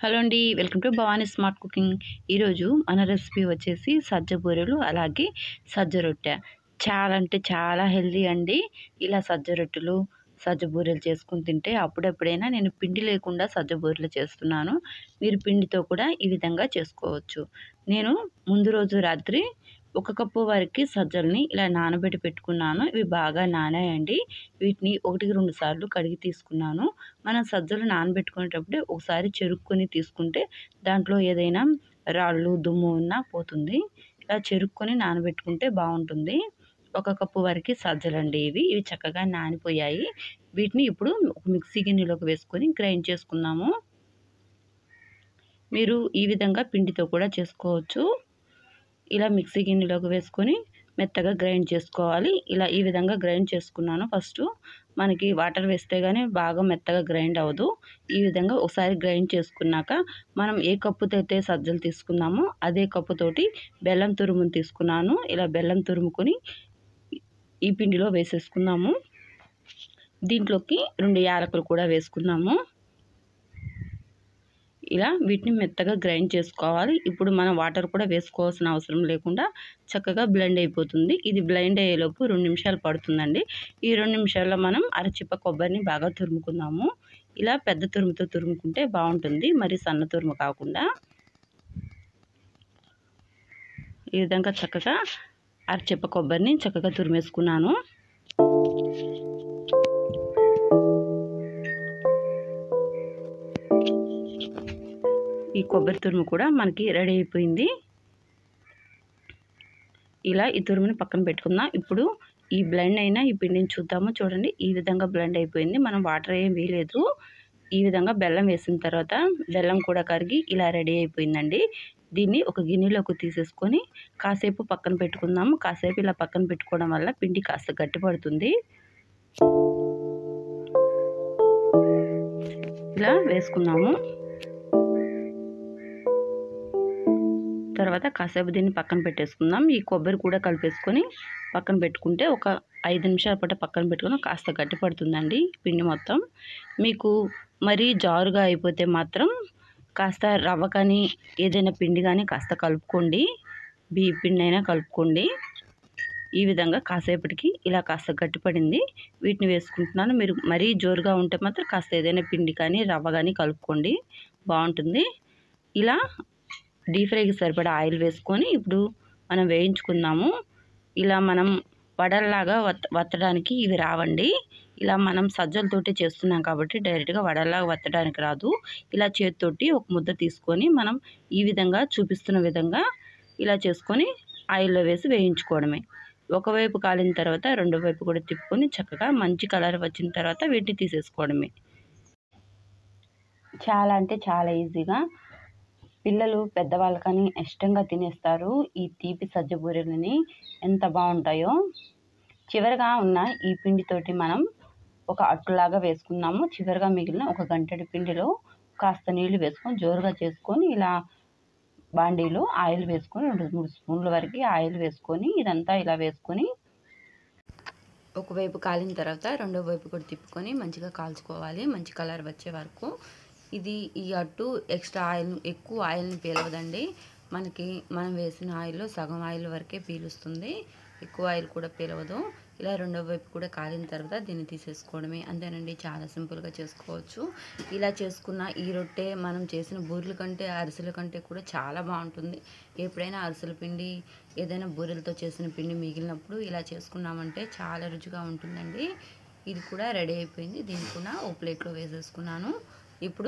hello అండి welcome to Bhavani smart cooking ఈరోజు మన రెసిపీ వచ్చేసి సజ్జ బూరెలు అలాగే సజ్జ రొట్టె చాలా అంటే చాలా హెల్దీ అండి ఇలా సజ్జ రొట్టెలు సజ్జ బూరెలు చేసుకుని తింటే అప్పుడెప్పుడైనా నేను పిండి లేకుండా సజ్జ బూరెలు చేస్తున్నాను మీరు పిండితో కూడా ఈ విధంగా చేసుకోవచ్చు నేను ముందు రోజు రాత్రి ఒక కప్పు వరకు సజ్జల్ని ఇలా నానబెట్టి పెట్టుకున్నాను ఇవి బాగా నానాయండి వీటిని ఒకటికి రెండు సార్లు కడిగి తీసుకున్నాను మనం సజ్జలు నానబెట్టుకునేటప్పుడే ఒకసారి చెరుక్కొని తీసుకుంటే దాంట్లో ఏదైనా రాళ్ళు దుమ్ము ఉన్నా పోతుంది ఇలా చెరుక్కొని నానబెట్టుకుంటే బాగుంటుంది ఒక కప్పు వరకు సజ్జలండి ఇవి ఇవి చక్కగా నానిపోయాయి వీటిని ఇప్పుడు ఒక మిక్సీ గిన్నెలోకి వేసుకొని గ్రైండ్ చేసుకుందాము మీరు ఈ విధంగా పిండితో కూడా చేసుకోవచ్చు ఇలా మిక్సీ గిన్నెలోకి వేసుకొని మెత్తగా గ్రైండ్ చేసుకోవాలి ఇలా ఈ విధంగా గ్రైండ్ చేసుకున్నాను ఫస్ట్ మనకి వాటర్ వేస్తే కానీ బాగా మెత్తగా గ్రైండ్ అవ్వదు ఈ విధంగా ఒకసారి గ్రైండ్ చేసుకున్నాక మనం ఏ కప్పుతో అయితే సజ్జలు తీసుకున్నామో అదే కప్పుతోటి బెల్లం తురుమును తీసుకున్నాను ఇలా బెల్లం తురుముకొని ఈ పిండిలో వేసేసుకున్నాము దీంట్లోకి రెండు యాలకులు కూడా వేసుకున్నాము ఇలా వీటిని మెత్తగా గ్రైండ్ చేసుకోవాలి ఇప్పుడు మనం వాటర్ కూడా వేసుకోవాల్సిన అవసరం లేకుండా చక్కగా బ్లెండ్ అయిపోతుంది ఇది బ్లెండ్ అయ్యేలోపు రెండు నిమిషాలు పడుతుందండి ఈ రెండు నిమిషాల్లో మనం అరచిప్ప కొబ్బరిని బాగా తురుముకుందాము ఇలా పెద్ద తురుముతో తురుముకుంటే బాగుంటుంది మరి సన్న తురుము కాకుండా ఈ విధంగా చక్కగా అరచిప్ప కొబ్బరిని చక్కగా తురిమేసుకున్నాను ఈ కొబ్బరి తురుము కూడా మనకి రెడీ అయిపోయింది ఇలా ఈ తురుముని పక్కన పెట్టుకుందాం ఇప్పుడు ఈ బ్లెండ్ అయినా ఈ పిండిని చూద్దాము చూడండి ఈ విధంగా బ్లెండ్ అయిపోయింది మనం వాటర్ ఏం వేయలేదు ఈ విధంగా బెల్లం వేసిన తర్వాత బెల్లం కూడా కరిగి ఇలా రెడీ అయిపోయిందండి దీన్ని ఒక గిన్నెలోకి తీసేసుకొని కాసేపు పక్కన పెట్టుకుందాము కాసేపు ఇలా పక్కన పెట్టుకోవడం వల్ల పిండి కాస్త గట్టిపడుతుంది ఇలా వేసుకున్నాము తర్వాత కాసేపు దీన్ని పక్కన పెట్టేసుకుందాం ఈ కొబ్బరి కూడా కలిపేసుకొని పక్కన పెట్టుకుంటే ఒక ఐదు నిమిషాల పాటు పక్కన పెట్టుకుని కాస్త గట్టి పడుతుందండి పిండి మొత్తం మీకు మరీ జారుగా అయిపోతే మాత్రం కాస్త రవ్వ కానీ ఏదైనా పిండి కానీ కాస్త కలుపుకోండి బియ్య పిండి అయినా కలుపుకోండి ఈ విధంగా కాసేపటికి ఇలా కాస్త గట్టిపడింది వీటిని వేసుకుంటున్నాను మీరు మరీ జోరుగా ఉంటే మాత్రం కాస్త ఏదైనా పిండి కానీ రవ్వ కానీ కలుపుకోండి బాగుంటుంది ఇలా డీప్ ఫ్రైకి సరిపడా ఆయిల్ వేసుకొని ఇప్పుడు మనం వేయించుకుందాము ఇలా మనం వడల్లాగా వత్త వత్తడానికి ఇవి రావండి ఇలా మనం సజ్జలతోటి చేస్తున్నాం కాబట్టి డైరెక్ట్గా వడల్లాగా వత్తడానికి రాదు ఇలా చేతితోటి ఒక ముద్ద తీసుకొని మనం ఈ విధంగా చూపిస్తున్న విధంగా ఇలా చేసుకొని ఆయిల్లో వేసి వేయించుకోవడమే ఒకవైపు కాలిన తర్వాత రెండో వైపు కూడా తిప్పుకొని చక్కగా మంచి కలర్ వచ్చిన తర్వాత వీటిని తీసేసుకోవడమే చాలా అంటే చాలా ఈజీగా పిల్లలు పెద్దవాళ్ళు కానీ ఇష్టంగా తినేస్తారు ఈ తీపి సజ్జ బూరెలని ఎంత బాగుంటాయో చివరిగా ఉన్న ఈ పిండితోటి మనం ఒక అట్టులాగా వేసుకున్నాము చివరిగా మిగిలిన ఒక గంటడి పిండిలో కాస్త నీళ్లు వేసుకొని జోరుగా చేసుకొని ఇలా బాండీలో ఆయిల్ వేసుకొని రెండు మూడు స్పూన్ల వరకు ఆయిల్ వేసుకొని ఇదంతా ఇలా వేసుకొని ఒకవైపు కాలిన తర్వాత రెండో వైపు కూడా తిప్పుకొని మంచిగా కాల్చుకోవాలి మంచి కలర్ వచ్చే వరకు ఇది ఈ అట్టు ఎక్స్ట్రా ఆయిల్ ఎక్కువ ఆయిల్ని పీలవదండి మనకి మనం వేసిన ఆయిల్లో సగం ఆయిల్ వరకే పీలుస్తుంది ఎక్కువ ఆయిల్ కూడా పీలవదు ఇలా రెండో వైపు కూడా కాలిన తర్వాత దీన్ని తీసేసుకోవడమే అంతేనండి చాలా సింపుల్గా చేసుకోవచ్చు ఇలా చేసుకున్న ఈ రొట్టె మనం చేసిన బూరెల కంటే అరిసెల కంటే కూడా చాలా బాగుంటుంది ఎప్పుడైనా అరిసెల పిండి ఏదైనా బూరెలతో చేసిన పిండి మిగిలినప్పుడు ఇలా చేసుకున్నామంటే చాలా రుచిగా ఉంటుందండి ఇది కూడా రెడీ అయిపోయింది దీన్ని కూడా ఓ ప్లేట్లో వేసేసుకున్నాను ఇప్పుడు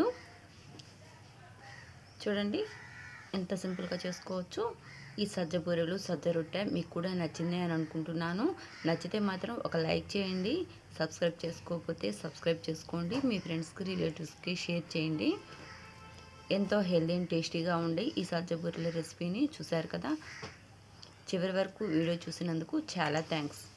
చూడండి ఎంత సింపుల్గా చేసుకోవచ్చు ఈ సజ్జ బూరెలు సజ్జ రొట్టె మీకు కూడా నచ్చింది అని అనుకుంటున్నాను నచ్చితే మాత్రం ఒక లైక్ చేయండి సబ్స్క్రైబ్ చేసుకోకపోతే సబ్స్క్రైబ్ చేసుకోండి మీ ఫ్రెండ్స్కి రిలేటివ్స్కి షేర్ చేయండి ఎంతో హెల్దీ అండ్ టేస్టీగా ఉండే ఈ సజ్జ బూరెల రెసిపీని చూశారు కదా చివరి వరకు వీడియో చూసినందుకు చాలా థ్యాంక్స్